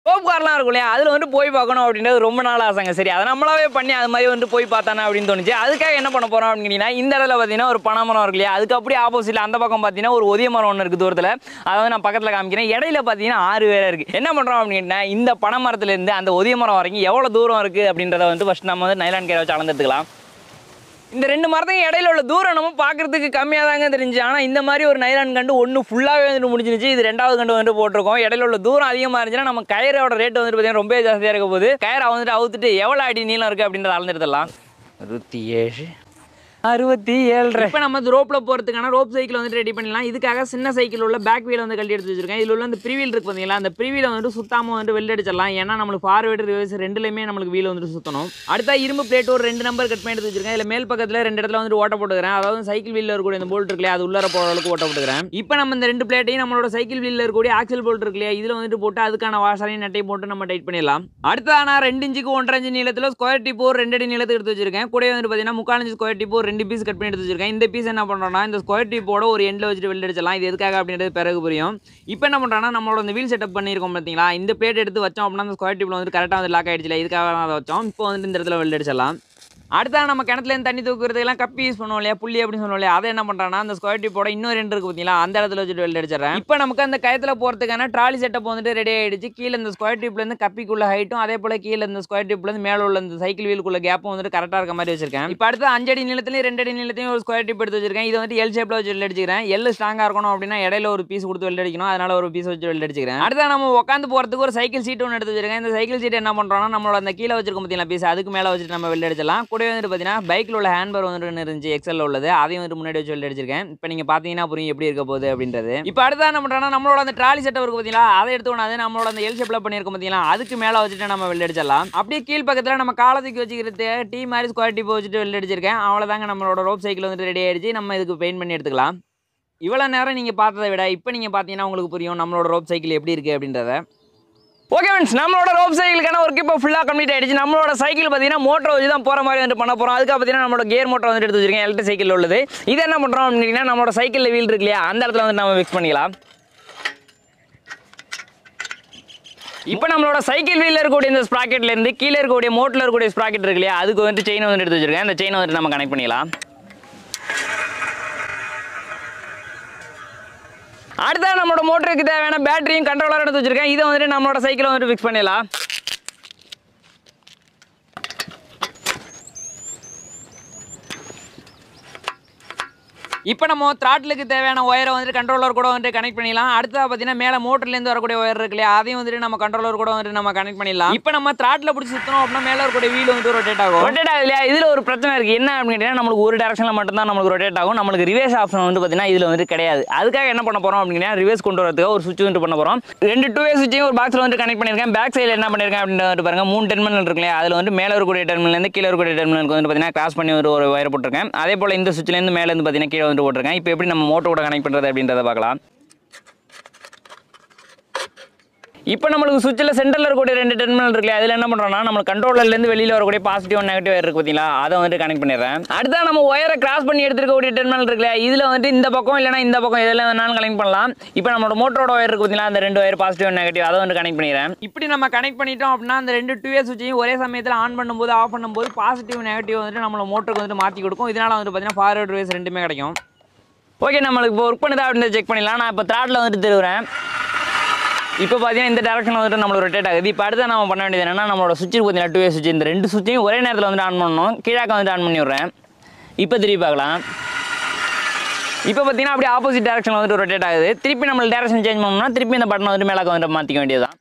Rope கார்லாம் இருக்கும் இல்லையா அதில் வந்து போய் பார்க்கணும் அப்படின்றது ரொம்ப நாள் ஆசைங்க சரி அதை நம்மளாவே பண்ணி அது மாதிரி வந்து போய் பார்த்தானே அப்படின்னு தோணுச்சு அதுக்காக என்ன பண்ண போகிறோம் அப்படின்னு இந்த இடத்துல பார்த்தீங்கன்னா ஒரு பனை மரம் இருக்கு இல்லையா அதுக்கு அப்படியே ஆப்போசிட்ல அந்த பக்கம் பார்த்தீங்கன்னா ஒரு ஒதிய மரம் ஒன்று இருக்குது தூரத்தில் அதை வந்து நான் பக்கத்தில் காமிக்கிறேன் இடையில பார்த்தீங்கன்னா ஆறு வேற இருக்குது என்ன பண்ணுறோம் அப்படின்னா இந்த பனை மரத்துலேருந்து அந்த ஒதிய மரம் வரைக்கும் எவ்வளோ தூரம் இருக்குது அப்படின்றத வந்து ஃபஸ்ட் நம்ம வந்து நைலான் கேரை வச்சு அளந்துட்டுக்கலாம் இந்த ரெண்டு மரத்துக்கும் இடையில உள்ள தூரம் நம்ம பார்க்கறதுக்கு கம்மியாக தாங்க தெரிஞ்சு ஆனால் இந்த மாதிரி ஒரு நைலான் கண்டு ஒன்று ஃபுல்லாகவே வந்துட்டு முடிஞ்சிருச்சு இது ரெண்டாவது கண்டு வந்துட்டு போட்டிருக்கோம் இடையில உள்ள தூரம் அதிகமாக இருந்துச்சுன்னா நம்ம கயிறோட ரேட் வந்துட்டு பார்த்தீங்கன்னா ரொம்ப ஜாஸ்தியாக இருக்க போகுது கயிறை வந்துட்டு அவுத்துட்டு எவ்வளோ அடி நீளம் இருக்குது அப்படின்றத அளந்துடலாம் அறுபத்தி ஏழு அறுபத்தி ஏழு இப்போ நம்ம ரோப்பில் போகிறதுக்கான ரோப் சைக்கிள் வந்துட்டு ரெடி பண்ணிடலாம் இதுக்காக சின்ன சைக்கிள் உள்ள பேக் வீல் வந்து கழட்டி எடுத்து வச்சிருக்கேன் இதில் உள்ள அந்த ப்ரீவீல் இருக்கு பார்த்தீங்களா அந்த ப்ரீவீல வந்துட்டு சுத்தாமல் வந்துட்டு வெளில அடிச்சிடலாம் ஏன்னா நம்மளுக்கு ஃபார்வேர்டு ரிவர்ஸ் ரெண்டுலையுமே நம்மளுக்கு வீல் வந்துட்டு சுற்றணும் அடுத்த இரும்பு பிளேட் ஒரு ரெண்டு நம்பர் கட் பண்ணி எடுத்து வச்சிருக்கேன் இதில் மேல் பக்கத்தில் ரெண்டு இடத்துல வந்துட்டு ஓட்ட போட்டுக்கிறேன் அதாவது சைக்கிள் வீலில் இருக்கக்கூடிய இந்த போல்ட் இருக்கு இல்லையா அது உள்ளார போகிற அளவுக்கு ஓட்ட போட்டுக்கிறேன் இப்போ நம்ம இந்த ரெண்டு பிளேட்டையும் நம்மளோட சைக்கிள் வீலில் இருக்கக்கூடிய ஆக்சல் போல்ட் இருக்கு இல்லையா இதில் வந்துட்டு போட்டு அதுக்கான வாசரையும் நட்டையும் போட்டு நம்ம டைட் பண்ணிடலாம் அடுத்ததா நான் ரெண்டு இன்ச்சுக்கு ஒன்றரை இன்ச்சு நீளத்தில் ஸ்கொயர் டிப் ஒரு ரெண்டு அடி நீளத்துக்கு எடுத்து வச்சிருக்கேன் கூட வந்துட்டு பார்த்தீங்கன்னா முக்கால் இன்ச்சு ஸ்கொயர் டிப் ஒரு ரெண்டு பீஸ் கட் பண்ணி எடுத்து வச்சிருக்கேன் இந்த பீஸ் என்ன பண்ணுறோம்னா இந்த ஸ்கொயர் டிப்போட ஒரு எண்டில் வச்சுட்டு வெளில அடிச்சலாம் இது எதுக்காக அப்படின்றது பிறகு புரியும் இப்போ என்ன பண்ணுறோம்னா நம்மளோட இந்த வீல் செட்டப் பண்ணியிருக்கோம் பார்த்தீங்களா இந்த பிளேட் எடுத்து வச்சோம் அப்படின்னா அந்த ஸ்கொயர் டிப்பில் வந்து கரெக்டாக வந்து லாக் ஆயிடுச்சுல இதுக்காக தான் அதை வச்சோம் இப்போ வந்துட்டு இந்த இடத்துல வெளில அடிச்சிடலாம் அடுத்தா நம்ம கிணத்துலேருந்து தண்ணி தூக்குறதுக்கெல்லாம் கப்பி யூஸ் பண்ணுவோம் இல்லையா புள்ளி அப்படின்னு சொல்லுவோம் இல்லையா அதை என்ன பண்ணுறான்னா அந்த ஸ்கொயர் டிப்போட இன்னொரு ரெண்டு இருக்கு பார்த்தீங்களா அந்த இடத்துல வச்சுட்டு வெளில அடிச்சிடறேன் இப்போ நமக்கு அந்த கயத்தில் போகிறதுக்கான ட்ராலி செட்டப் வந்துட்டு ரெடி ஆயிடுச்சு கீழே இந்த ஸ்கொயர் டிப்லேருந்து கப்பிக்குள்ள ஹைட்டும் அதே போல் கீழே இந்த ஸ்கொயர் டிப்லேருந்து மேலே உள்ள இந்த சைக்கிள் வீலுக்குள்ள கேப்பும் வந்துட்டு கரெக்டாக இருக்க மாதிரி வச்சிருக்கேன் இப்போ அடுத்து அஞ்சடி நீளத்துலையும் ரெண்டு அடி நீளத்தையும் ஒரு ஸ்கொயர் டிப் எடுத்து வச்சிருக்கேன் இது வந்து எல் ஷேப்பில் வச்சு வெளில அடிச்சிக்கிறேன் எல் ஸ்ட்ராங்காக இருக்கணும் அப்படின்னா இடையில ஒரு பீஸ் கொடுத்து வெளில அடிக்கணும் அதனால ஒரு பீஸ் வச்சு வெளில அடிச்சிக்கிறேன் அடுத்து நம்ம உட்காந்து போகிறதுக்கு ஒரு சைக்கிள் சீட் ஒன்று எடுத்து வச்சிருக்கேன் இந்த சைக்கிள் சீட் என்ன பண்ணுறோம்னா நம்மளோட அந்த கீழே வச்சிருக்கோம் பார்த்தீங்களா பீஸ் அதுக்கு மேலே வச்சுட்டு நம்ம வெளில அடிச்சலாம் கூடவே வந்துட்டு பார்த்தீங்கன்னா பைக்கில் உள்ள ஹேண்ட்பர் வந்துட்டு ஒன்று இருந்துச்சு எக்ஸலில் உள்ளது அதையும் வந்துட்டு முன்னாடி வச்சு வெளில அடிச்சிருக்கேன் இப்போ நீங்கள் பார்த்தீங்கன்னா புரியும் எப்படி இருக்க போகுது அப்படின்றது இப்போ அடுத்தா என்ன பண்ணுறோம்னா நம்மளோட அந்த ட்ராலி செட்டப் இருக்கு பார்த்தீங்களா அதை எடுத்து அது நம்மளோட அந்த எல் ஷேப்பில் பண்ணியிருக்கோம் பார்த்தீங்களா அதுக்கு மேலே வச்சுட்டு நம்ம வெளில அடிச்சிடலாம் அப்படியே கீழ் பக்கத்தில் நம்ம காலத்துக்கு வச்சுக்கிறது டீ மாதிரி ஸ்கொயர் டிப் வச்சுட்டு வெளில அடிச்சிருக்கேன் அவ்வளோதாங்க நம்மளோட ரோப் சைக்கிள் வந்துட்டு ரெடி ஆயிடுச்சு நம்ம இதுக்கு பெயிண்ட் பண்ணி எடுத்துக்கலாம் இவ்வளோ நேரம் நீங்கள் பார்த்ததை விட இப்போ நீங்கள் பார்த்தீங்கன்னா உங்களுக்கு புரியும் நம்மளோட ரோப் சைக்கிள் எப்படி இருக்குது அப்படின்றத ஓகே ஃப்ரெண்ட்ஸ் நம்மளோட ரோப் சைக்கிளுக்கான ஒர்க் இப்போ ஃபுல்லாக கம்ப்ளீட் ஆயிடுச்சு நம்மளோட சைக்கிள் பார்த்தீங்கன்னா மோட்டர் வச்சு தான் போகிற மாதிரி வந்து பண்ண போகிறோம் அதுக்காக பார்த்தீங்கன்னா நம்மளோட கியர் மோட்டர் வந்துட்டு எடுத்து வச்சிருக்கேன் எலக்ட்ரிக் சைக்கிள் உள்ளது இது என்ன பண்ணுறோம் அப்படின்னா நம்மளோட சைக்கிளில் வீல் இருக்கு இல்லையா அந்த இடத்துல வந்து நம்ம ஃபிக்ஸ் பண்ணிக்கலாம் இப்போ நம்மளோட சைக்கிள் வீலில் இருக்கக்கூடிய இந்த ஸ்ப்ராக்கெட்ல இருந்து கீழே இருக்கக்கூடிய மோட்டில் இருக்கக்கூடிய ஸ்ப்ராக்கெட் இருக்கு இல்லையா அதுக்கு வந்துட்டு செயின் வந்துட்டு எடுத்து வச்சிருக்கேன் அந்த செயின் வந்துட்டு நம்ம கனெக்ட் பண்ணிக்கலாம் அடுத்தா நம்மளோட மோட்டருக்கு தேவையான பேட்டரியும் கண்ட்ரோலரும் எடுத்து வச்சிருக்கேன் இதை வந்துட்டு நம்மளோட சைக்கிளை வந்துட்டு ஃபிக்ஸ் பண்ணிடலாம் இப்போ நம்ம த்ராட்டிலுக்கு தேவையான ஒயரை வந்துட்டு கண்ட்ரோலர் கூட வந்துட்டு கனெக்ட் பண்ணிடலாம் அடுத்ததாக பார்த்தீங்கன்னா மேலே மோட்டர்லேருந்து வரக்கூடிய ஒயர் இருக்கு இல்லையா அதையும் வந்துட்டு நம்ம கண்ட்ரோலர் கூட வந்துட்டு நம்ம கனெக்ட் பண்ணிடலாம் இப்போ நம்ம த்ராட்டில் பிடிச்சி சுற்றணும் அப்படின்னா மேலே இருக்கக்கூடிய வீல் வந்துட்டு ரொட்டேட் ஆகும் ரொட்டேட் ஆகுது இல்லையா இதில் ஒரு பிரச்சனை இருக்குது என்ன அப்படின்னு கேட்டீங்கன்னா நம்மளுக்கு ஒரு டேரக்ஷனில் மட்டும்தான் நம்மளுக்கு ரொட்டேட் ஆகும் நம்மளுக்கு ரிவேஸ் ஆப்ஷன் வந்து பார்த்தீங்கன்னா இதில் வந்துட்டு கிடையாது அதுக்காக என்ன பண்ண போகிறோம் அப்படின்னா ரிவேஸ் கொண்டு வரதுக்கு ஒரு சுவிட்ச் வந்துட்டு பண்ண போகிறோம் ரெண்டு டூ வே சுவிட்சையும் ஒரு பாக்ஸில் வந்து கனெக்ட் பண்ணியிருக்கேன் பேக் சைடில் என்ன பண்ணியிருக்கேன் அப்படின்னு வந்துட்டு பாருங்க மூணு டெர்மினல் இருக்கு இல்லையா அதில் வந்து மேலே இருக்கக்கூடிய டெர்மினலேருந்து கீழே இருக்கக்கூடிய டெர்மினலுக்கு வந்து பார்த்தீங்கன்னா கிராஸ் பண்ணி ஒரு ஒரு வயர் போட்டிருக்கேன் அதே போல் இந்த சுவிட்ச்லேருந்து மேலே வந்து பார்த்தீங்கன்னா கீழே வந்து போட்டிருக்கேன் இப்போ எப்படி நம்ம மோட்டர் கூட கனெக்ட் பண்ணுறது அப்படின்றத பார்க்கலாம் இப்போ நம்மளுக்கு சுவிட்சில் சென்டரில் இருக்கக்கூடிய ரெண்டு டெர்மினல் இருக்குல்ல அதில் என்ன பண்ணுறோம்னா நம்ம கண்ட்ரோலர்லேருந்து வெளியில் வரக்கூடிய பாசிட்டிவ் நெகட்டிவ் இருக்கு பார்த்தீங்களா அதை வந்துட்டு கனெக்ட் பண்ணிடுறேன் அடுத்தா நம்ம ஒயரை கிராஸ் பண்ணி எடுத்துருக்கக்கூடிய டெர்மினல் இருக்குல்ல இதில் வந்துட்டு இந்த பக்கம் இல்லைனா இந்த பக்கம் எதில் வேணாலும் கனெக்ட் பண்ணலாம் இப்போ நம்மளோட மோட்டரோட ஒயர் இருக்கு பார்த்தீங்களா அந்த ரெண்டு ஒயர் பாசிட்டிவ் நெகட்டிவ் அதை வந்து கனெக்ட் பண்ணிடுறேன் இப்படி நம்ம கனெக்ட் பண்ணிட்டோம் அப்படின்னா அந்த ரெண்டு டூ இயர் சுவிட்சையும் ஒரே சமயத்தில் ஆன் பண்ணும்போது ஆஃப் பண்ணும்போது பாசிட்டிவ் நெகட்டிவ் வந்துட்டு நம்மளோட மோட்டருக்கு வந்துட்டு மாற்றி கொடுக்கும் இதனால் வந்துட்டு பார்த்தீங்கன்னா ஃபார்வர்ட் வேஸ் ரெண்டுமே கிடைக்கும் ஓகே நம்மளுக்கு இப்போ ஒர்க் பண்ணுதா அப்படின்னு செக் பண்ணிடலாம் நான் இப்போ த்ராட்டில் வந்துட்டு திருவுறேன் இப்போ பார்த்தீங்கன்னா இந்த டேரக்ஷனில் வந்துட்டு நம்மளுக்கு ரொட்டேட் ஆகுது இப்போ அடுத்து நம்ம பண்ண வேண்டியது என்னன்னா நம்மளோட சுவிட்ச் பார்த்தீங்கன்னா டூ வே சுவிட்ச் இந்த ரெண்டு சுவிட்சையும் ஒரே நேரத்தில் வந்துட்டு ஆன் பண்ணணும் கீழாக்க வந்துட்டு ஆன் பண்ணி விட்றேன் இப்போ திருப்பி பார்க்கலாம் இப்போ பார்த்தீங்கன்னா அப்படியே ஆப்போசிட் டேரக்ஷனில் வந்துட்டு ரொட்டேட் ஆகுது திருப்பி நம்ம டேரக்ஷன் சேஞ்ச் பண்ணோம்னா திருப்பி இந்த பட்டனை வந்துட்டு மேலே வந்துட்டு மாற்றிக்க வேண்டியதுதான்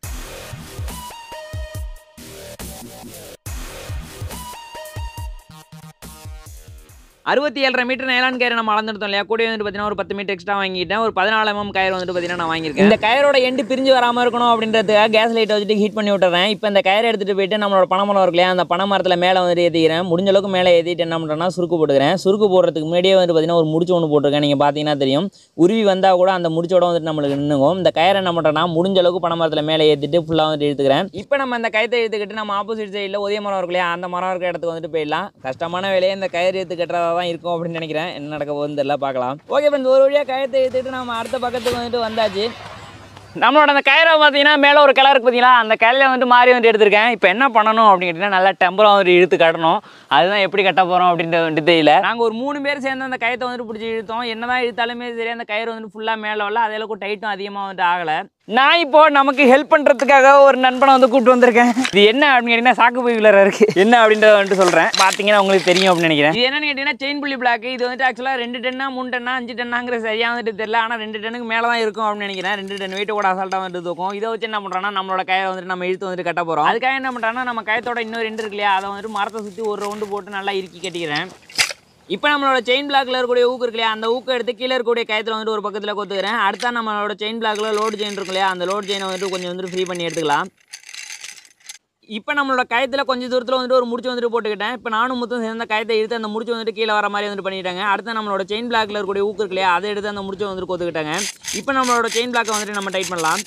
அறுபத்தி ஏழரை மீட்டர் நைலான் கயிறு நம்ம அளந்துருத்தோம் இல்லையா கூட வந்துட்டு பார்த்தீங்கன்னா ஒரு பத்து மீட்டர் எக்ஸ்ட்ரா வாங்கிட்டேன் ஒரு பதினாலு எம்எம் கயிறு வந்துட்டு பார்த்தீங்கன்னா நான் வாங்கியிருக்கேன் இந்த கயிறோட எண்டு பிரிஞ்சு வராமல் இருக்கணும் அப்படின்றதுக்காக கேஸ் லைட்டை வச்சுட்டு ஹீட் பண்ணி விட்டுறேன் இப்போ இந்த கயிறை எடுத்துகிட்டு போயிட்டு நம்மளோட பனைமரம் இருக்கு இல்லையா அந்த பனை மரத்தில் மேலே வந்துட்டு ஏற்றிக்கிறேன் முடிஞ்ச அளவுக்கு மேலே ஏற்றிட்டு என்ன பண்ணுறேன்னா சுருக்கு போட்டுக்கிறேன் சுருக்கு போடுறதுக்கு முன்னாடியே வந்து பார்த்தீங்கன்னா ஒரு முடிச்சு ஒன்று போட்டிருக்கேன் நீங்கள் பார்த்தீங்கன்னா தெரியும் உருவி வந்தால் கூட அந்த முடிச்சோட வந்துட்டு நம்மளுக்கு நின்றுக்கும் இந்த கயிறை என்ன பண்ணுறேன்னா முடிஞ்ச அளவுக்கு பனை மரத்தில் மேலே ஏற்றிட்டு ஃபுல்லாக வந்துட்டு எடுத்துக்கிறேன் இப்போ நம்ம அந்த கயத்தை எடுத்துக்கிட்டு நம்ம ஆப்போசிட் சைடில் உதய மரம் இருக்கு இல்லையா அந்த மரம் இருக்கிற இடத்துக்கு வந்துட்டு போயிடலாம் கஷ்டமான வேலையை இந்த கயிறு எடுத்து கட்டுறதா தான் இருக்கும் அப்படின்னு நினைக்கிறேன் என்ன நடக்க போகுதுன்னு தெரியல பார்க்கலாம் ஓகே ஃப்ரெண்ட்ஸ் ஒரு வழியாக கயத்தை எடுத்துக்கிட்டு நம்ம அடுத்த பக்கத்துக்கு வந்துட்டு வந்தாச்சு நம்மளோட அந்த கயிறை பார்த்தீங்கன்னா மேலே ஒரு கிளறு இருக்கு பார்த்தீங்களா அந்த கிளையில வந்துட்டு மாறி வந்துட்டு எடுத்திருக்கேன் இப்போ என்ன பண்ணணும் அப்படின்னு கேட்டிங்கன்னா நல்லா டெம்பராக வந்துட்டு இழுத்து கட்டணும் அதுதான் எப்படி கட்ட போகிறோம் அப்படின்ற வந்துட்டு தெரியல நாங்கள் ஒரு மூணு பேர் சேர்ந்து அந்த கயத்தை வந்துட்டு பிடிச்சி இழுத்தோம் என்னதான் இழுத்தாலுமே சரி அந்த கயிறு வந்துட்டு ஃபுல்லாக மேலே வரல அதே அளவுக்கு டைட்டும் அதிகமாக வந்துட்டு ஆகலை நான் இப்போ நமக்கு ஹெல்ப் பண்ணுறதுக்காக ஒரு நண்பனை வந்து கூப்பிட்டு வந்திருக்கேன் இது என்ன அப்படின்னு கேட்டிங்கன்னா சாக்கு பை விலர இருக்கு என்ன அப்படின்றத வந்துட்டு சொல்கிறேன் பார்த்தீங்கன்னா உங்களுக்கு தெரியும் அப்படின்னு நினைக்கிறேன் இது என்னன்னு கேட்டிங்கன்னா செயின் புள்ளி பிளாக் இது வந்துட்டு ஆக்சுவலாக ரெண்டு டன்னா மூணு டன்னா அஞ்சு டன்னாங்கிற சரியாக வந்துட்டு தெரியல ஆனால் ரெண்டு டன்னுக்கு மேலே தான் இருக்கும் அப்படின்னு நினைக்கிறேன் ரெண்டு டன் வெயிட் கூட அசால்ட்டாக வந்துட்டு தூக்கும் இதை வச்சு என்ன பண்ணுறோம்னா நம்மளோட கயிறை வந்துட்டு நம்ம இழுத்து வந்துட்டு கட்ட போகிறோம் அதுக்காக என்ன பண்ணுறோம்னா நம்ம கயத்தோட இன்னொரு ரெண்டு இருக்கு இல்லையா அதை வந்துட்டு மரத்தை சுற்றி ஒரு ரவுண்டு போட்டு நல்லா இறுக்கி கட்டிக்கிறேன் இப்போ நம்மளோட செயின் பிளாக்ல இருக்கக்கூடிய ஊக்கு இருக்கு இல்லையா அந்த ஊக்கு எடுத்து கீழே இருக்கக்கூடிய கயத்தில் வந்துட்டு ஒரு பக்கத்தில் கொத்துக்கிறேன் அடுத்தா நம்மளோட செயின் பிளாக்ல லோடு செயின் இருக்கு இல்லையா அந்த லோடு செயினை வந்துட்டு கொஞ்சம் வந்துட்டு ஃப்ரீ பண்ணி எடுத்துக்கலாம் இப்போ நம்மளோட கயத்தில் கொஞ்சம் தூரத்தில் வந்துட்டு ஒரு முடிச்சு வந்துட்டு போட்டுக்கிட்டேன் இப்போ நானும் முத்தும் சேர்ந்த கயத்தை எடுத்து அந்த முடிச்சு வந்துட்டு கீழே வர மாதிரி வந்துட்டு பண்ணிட்டாங்க அடுத்து நம்மளோட செயின் பிளாக்ல இருக்கக்கூடிய ஊக்கு இருக்கு இல்லையா அதை எடுத்து அந்த முடிச்சை வந்துட்டு கொத்துக்கிட்டாங்க இப்போ நம்மளோட செயின் பிளாக்கை வந்துட்டு நம்ம டைட் பண்ணலாம்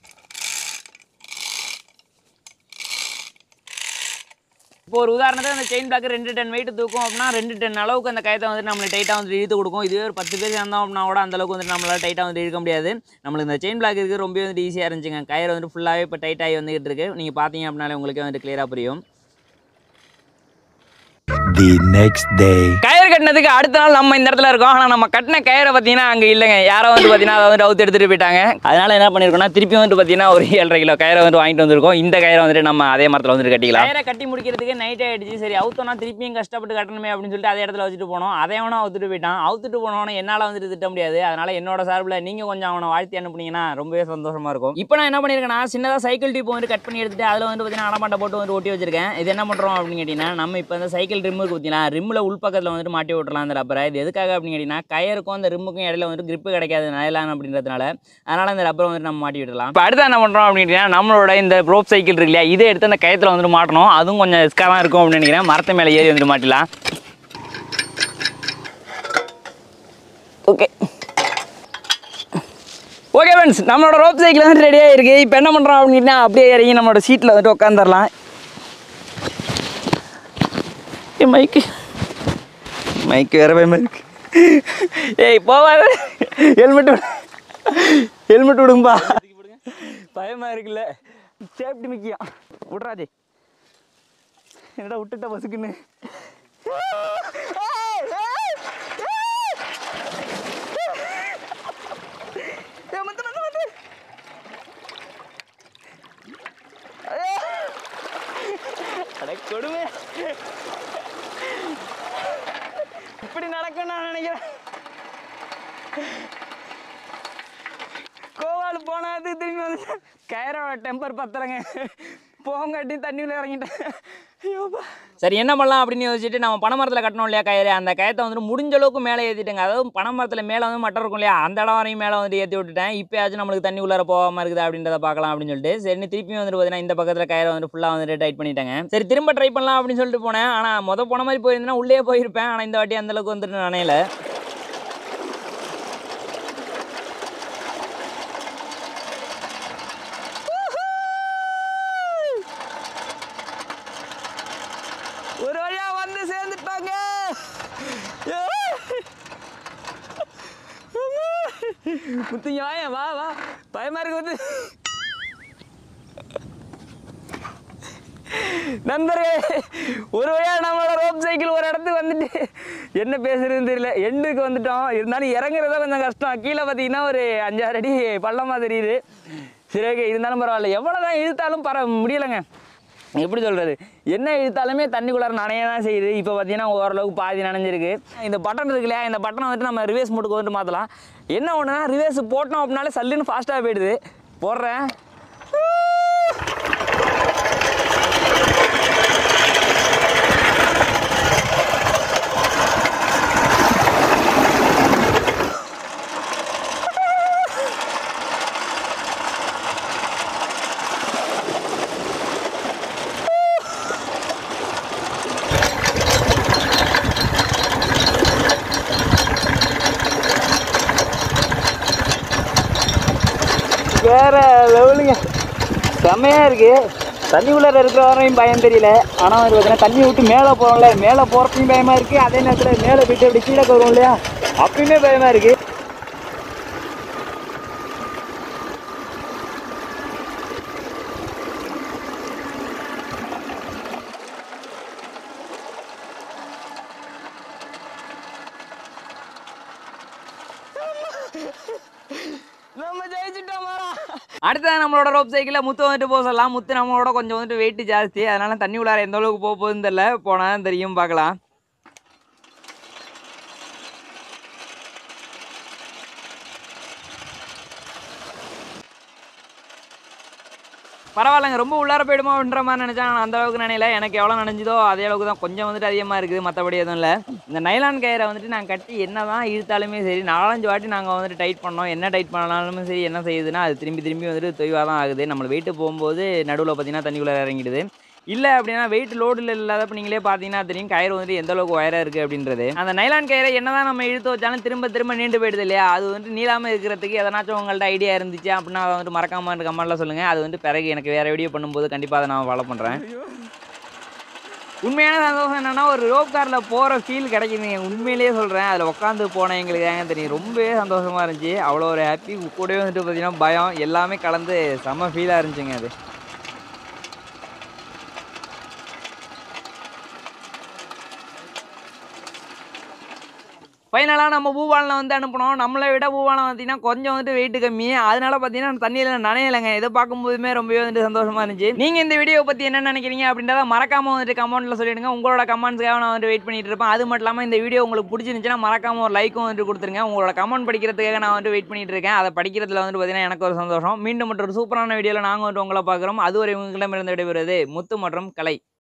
இப்போ ஒரு உதாரணத்துக்கு அந்த செயின் பிளாக் ரெண்டு டன் வெயிட் தூக்கும் அப்படின்னா ரெண்டு டன் அளவுக்கு அந்த கயத்தை வந்து நம்மளுக்கு டைட்டாக வந்து இழுத்து கொடுக்கும் இதுவே ஒரு பத்து பேர் சேர்ந்தோம் அப்படின்னா கூட அந்த அளவுக்கு வந்து நம்மளால டைட்டாக வந்து இழுக்க முடியாது நம்மளுக்கு இந்த செயின் பிளாக் இருக்குது ரொம்ப வந்து ஈஸியாக இருந்துச்சுங்க கயிறு வந்து ஃபுல்லாகவே இப்போ டைட்டாகி வந்துகிட்டு இருக்கு நீங்கள் பார்த்தீங்க அப்படின்னாலே உங்களுக்கே வந்து கிளியராக புரியும் The next day. கயிறு கட்டினதுக்கு அடுத்த நாள் நம்ம இந்த இடத்துல இருக்கோம் ஆனால் நம்ம கட்டின கயிறை பார்த்தீங்கன்னா அங்கே இல்லைங்க யாரோ வந்து பார்த்தீங்கன்னா அதை வந்து அவுத்து எடுத்துகிட்டு போயிட்டாங்க அதனால என்ன பண்ணியிருக்கோம்னா திருப்பி வந்துட்டு பார்த்தீங்கன்னா ஒரு ஏழரை கிலோ கயிறை வந்து வாங்கிட்டு வந்திருக்கோம் இந்த கயிறை வந்துட்டு நம்ம அதே மரத்தில் வந்துட்டு கட்டிக்கலாம் கயிறை கட்டி முடிக்கிறதுக்கு நைட் ஆயிடுச்சு சரி அவுத்தோம்னா திருப்பியும் கஷ்டப்பட்டு கட்டணுமே அப்படின்னு சொல்லிட்டு அதே இடத்துல வச்சுட்டு போனோம் அதே அவனும் அவுத்துட்டு போயிட்டான் அவுத்துட்டு போனவன என்னால் வந்துட்டு திட்ட முடியாது அதனால என்னோட சார்பில் நீங்கள் கொஞ்சம் அவனை வாழ்த்தி அனுப்புனீங்கன்னா ரொம்பவே சந்தோஷமா இருக்கும் இப்போ நான் என்ன பண்ணியிருக்கேன்னா சின்னதாக சைக்கிள் டிப் வந்து கட் பண்ணி எடுத்துட்டு அதில் வந்து பார்த்தீங்கன்னா அடமாட்டை போட்டு வந்து ஒட்டி வச்சிருக்கேன் இது என்ன பண்ணுறோம் அப்படின்னு கேட்டிங்கன்னா நம்ம இப்போ இந்த சைக்கிள் ரிம் இருக்கு பார்த்தீங்கன்னா ரிம்மில் உள்பக்கத்தில் வந்துட்டு மாட்டி விட்டுறலாம் அந்த ரப்பரை இது எதுக்காக அப்படின்னு கேட்டிங்கன்னா கயருக்கும் அந்த ரிம்முக்கும் இடையில வந்துட்டு grip கிடைக்காது நயலான் அப்படின்றதுனால அதனால் அந்த ரப்பரை வந்துட்டு நம்ம மாட்டி விட்டுறலாம் இப்போ அடுத்து என்ன பண்ணுறோம் அப்படின்னு கேட்டிங்கன்னா நம்மளோட இந்த ரோப் சைக்கிள் இருக்கு இல்லையா இதை எடுத்து அந்த கயத்தில் வந்துட்டு மாட்டணும் அதுவும் கொஞ்சம் ரிஸ்க்காக தான் இருக்கும் அப்படின்னு நினைக்கிறேன் மரத்து மேலே ஏறி வந்துட்டு மாட்டிடலாம் ஓகே ஓகே ஃப்ரெண்ட்ஸ் நம்மளோட ரோப் சைக்கிள் வந்து ரெடியாக இருக்குது இப்போ என்ன பண்ணுறோம் அப்படின்னா அப்படியே இறங்கி நம்மளோட சீட்டில் வந்துட்டு உட்காந்துடலாம் ஏ மைக்கு மைக்கு வேற பயமா இருக்கு ஏய் போவாத ஹெல்மெட் விடு ஹெல்மெட் விடுங்கப்பா பயமா இருக்குல்ல சேஃப்டி முக்கியம் விட்றாதே என்னடா விட்டுட்ட பசுக்குன்னு ஏய், மத்து, மத்து, மத்து. அட கொடுமை இப்படி நடக்கும் நான் நினைக்கிறேன் கோவால் போனாது திரும்பி வந்து கயிறோட டெம்பர் பத்தலைங்க போங்காட்டி தண்ணியில் இறங்கிட்டேன் ஐயோப்பா சரி என்ன பண்ணலாம் அப்படின்னு யோசிச்சுட்டு நம்ம பனைமரத்தில் கட்டணும் இல்லையா கயிறு அந்த கயத்தை வந்துட்டு முடிஞ்ச அளவுக்கு மேலே ஏற்றிட்டேங்க அதாவது பனைமரத்தில் மேலே வந்து மட்டம் இருக்கும் இல்லையா அந்த இடம் வரையும் மேலே வந்து ஏற்றி விட்டுட்டேன் இப்போயாச்சும் நம்மளுக்கு தண்ணி உள்ளார போகாமல் இருக்குது அப்படின்றத பார்க்கலாம் அப்படின்னு சொல்லிட்டு சரி திருப்பி வந்துட்டு பார்த்தீங்கன்னா இந்த பக்கத்தில் கயிறை வந்து ஃபுல்லாக வந்துட்டு டைட் பண்ணிட்டாங்க சரி திரும்ப ட்ரை பண்ணலாம் அப்படின்னு சொல்லிட்டு போனேன் ஆனால் மொத போன மாதிரி போயிருந்தேன்னா உள்ளே போயிருப்பேன் ஆனால் இந்த வாட்டி அந்த அளவுக்கு வந்துட்டு நனையல ஒரு வழியா வந்து சேர்ந்துட்டாங்க முத்துங்க வாயா வா வா பயமா இருக்கு வந்து நண்பரே ஒரு வழியா நம்மளோட ரோப் சைக்கிள் ஒரு இடத்துக்கு வந்துட்டு என்ன பேசுறதுன்னு தெரியல எண்டுக்கு வந்துட்டோம் இருந்தாலும் இறங்குறதா கொஞ்சம் கஷ்டம் கீழே பார்த்தீங்கன்னா ஒரு அஞ்சாறு அடி பள்ளமா தெரியுது சரி ஓகே இருந்தாலும் பரவாயில்ல எவ்வளோதான் இழுத்தாலும் பர முடியலைங்க எப்படி சொல்கிறது என்ன இழுத்தாலுமே தண்ணிக்குள்ளார நனைய தான் செய்யுது இப்போ பார்த்தீங்கன்னா ஓரளவுக்கு பாதி நனைஞ்சிருக்கு இந்த பட்டன் இருக்கு இல்லையா இந்த பட்டனை வந்துட்டு நம்ம ரிவேஸ் மோட்டுக்கு வந்துட்டு மாற்றலாம் என்ன ஒன்றுனா ரிவேஸ் போட்டோம் அப்படின்னாலே சல்லுன்னு ஃபாஸ்ட்டாக போயிடுது போடுறேன் வேற லெவலுங்க செம்மையாக இருக்கு தண்ணி உள்ளார இருக்கிற வரையும் பயம் தெரியல ஆனால் வந்து பார்த்தீங்கன்னா தண்ணி விட்டு மேலே போகிறோம்ல மேலே போகிறப்பையும் பயமாக இருக்குது அதே நேரத்தில் மேலே போயிட்டு அப்படி கீழே வரும் இல்லையா அப்பயுமே பயமாக இருக்குது அடுத்தது நம்மளோட ரோப் சைக்கிளில் முத்து வந்துட்டு போக சொல்லலாம் முத்து நம்மளோட கொஞ்சம் வந்துட்டு வெயிட் ஜாஸ்தி அதனால தண்ணி உள்ளார எந்த அளவுக்கு போக போகுதுன்னு தெரியல போனால் தெரியும் பார்க்கலாம் பரவாயில்லைங்க ரொம்ப உள்ளார போயிடுமா அப்படின்ற மாதிரி நினச்சா நான் அந்த அளவுக்கு நினைக்கல எனக்கு எவ்வளோ நினைஞ்சதோ அதே அளவுக்கு தான் கொஞ்சம் வந்துட்டு அதிகமாக இருக்குது மற்றபடி எதுவும் இல்லை இந்த நைலான் கயிறை வந்துட்டு நாங்கள் கட்டி என்ன தான் இழுத்தாலுமே சரி நாலஞ்சு வாட்டி நாங்கள் வந்துட்டு டைட் பண்ணோம் என்ன டைட் பண்ணாலுமே சரி என்ன செய்யுதுன்னா அது திரும்பி திரும்பி வந்துட்டு தொய்வாக தான் ஆகுது நம்மளை வெயிட்டு போகும்போது நடுவில் பார்த்தீங்கன்னா தண்ணிக்குள்ளே இறங்கிடுது இல்லை அப்படின்னா வெயிட் லோடில் இல்லாதப்ப நீங்களே பார்த்தீங்கன்னா தெரியும் கயிறு வந்துட்டு எந்த அளவுக்கு ஒயராக இருக்குது அப்படின்றது அந்த நைலான் கயிறை என்னதான் நம்ம இழுத்து வச்சாலும் திரும்ப திரும்ப நீண்டு போயிடுது இல்லையா அது வந்துட்டு நீளாமல் இருக்கிறதுக்கு எதனாச்சும் உங்கள்ட்ட ஐடியா இருந்துச்சு அப்படின்னா அதை வந்துட்டு மறக்காம கமெண்ட்டில் சொல்லுங்கள் அது வந்து பிறகு எனக்கு வேறு வீடியோ பண்ணும்போது கண்டிப்பாக அதை நான் ஃபாலோ பண்ணுறேன் உண்மையான சந்தோஷம் என்னன்னா ஒரு ரோப் காரில் போகிற ஃபீல் கிடைக்குதுங்க உண்மையிலேயே சொல்கிறேன் அதில் உட்காந்து போனேன் எங்களுக்கு ஏங்க தெரியும் ரொம்பவே சந்தோஷமாக இருந்துச்சு அவ்வளோ ஒரு ஹாப்பி கூடவே வந்துட்டு பார்த்தீங்கன்னா பயம் எல்லாமே கலந்து செம்ம ஃபீலாக இருந்துச்சுங்க அது ஃபைனலாக நம்ம பூபாலனை வந்து அனுப்பினோம் நம்மளை விட பூபாலம் பார்த்தீங்கன்னா கொஞ்சம் வந்துட்டு வெயிட் கம்மி அதனால பார்த்தீங்கன்னா தண்ணியில் நனையலைங்க இதை பார்க்கும்போதுமே ரொம்பவே வந்துட்டு சந்தோஷமா இருந்துச்சு நீங்கள் இந்த வீடியோ பற்றி என்ன நினைக்கிறீங்க அப்படின்றத மறக்காம வந்துட்டு கமெண்ட்டில் சொல்லிடுங்க உங்களோட கமெண்ட்ஸ்க்காக நான் வந்து வெயிட் பண்ணிட்டு இருப்பேன் அது மட்டும் இல்லாமல் இந்த வீடியோ உங்களுக்கு பிடிச்சிருந்துச்சுன்னா மறக்காம ஒரு லைக்கும் வந்துட்டு கொடுத்துருங்க உங்களோட கமெண்ட் படிக்கிறதுக்காக நான் வந்து வெயிட் பண்ணிட்டு இருக்கேன் அதை படிக்கிறதுல வந்து பார்த்தீங்கன்னா எனக்கு ஒரு சந்தோஷம் மீண்டும் மற்றொரு சூப்பரான வீடியோவில் நாங்கள் வந்துட்டு உங்களை பார்க்குறோம் அதுவரை உங்களிடமிருந்து விடைபெறுவது முத்து மற்றும் கலை